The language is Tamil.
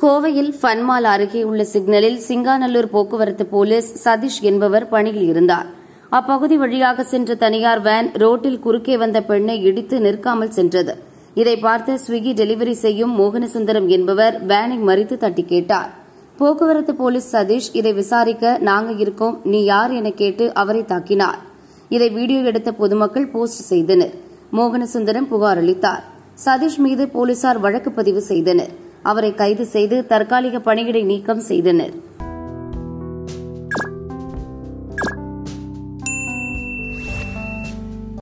கோவையில் ஃபன்மால் அருகே உள்ள சிக்னலில் சிங்காநல்லூர் போக்குவரத்து போலீஸ் சதீஷ் என்பவர் பணியில் இருந்தார் அப்பகுதி வழியாக சென்ற தனியார் வேன் ரோட்டில் குறுக்கே வந்த பெண்ணை இடித்து நிற்காமல் சென்றது இதை பார்த்த ஸ்விக்கி டெலிவரி செய்யும் மோகனசுந்தரம் என்பவர் வேனை மறித்து தட்டி கேட்டார் போக்குவரத்து போலீஸ் சதீஷ் இதை விசாரிக்க நாங்க இருக்கோம் நீ யார் என கேட்டு அவரை தாக்கினார் இதை வீடியோ எடுத்த பொதுமக்கள் போஸ்ட் செய்தனர் மோகனசுந்தரம் புகார் அளித்தார் சதீஷ் மீது போலீசார் வழக்கு பதிவு செய்தனர் அவரை கைது செய்து தற்காலிக பணியிடை நீக்கம் செய்தனர்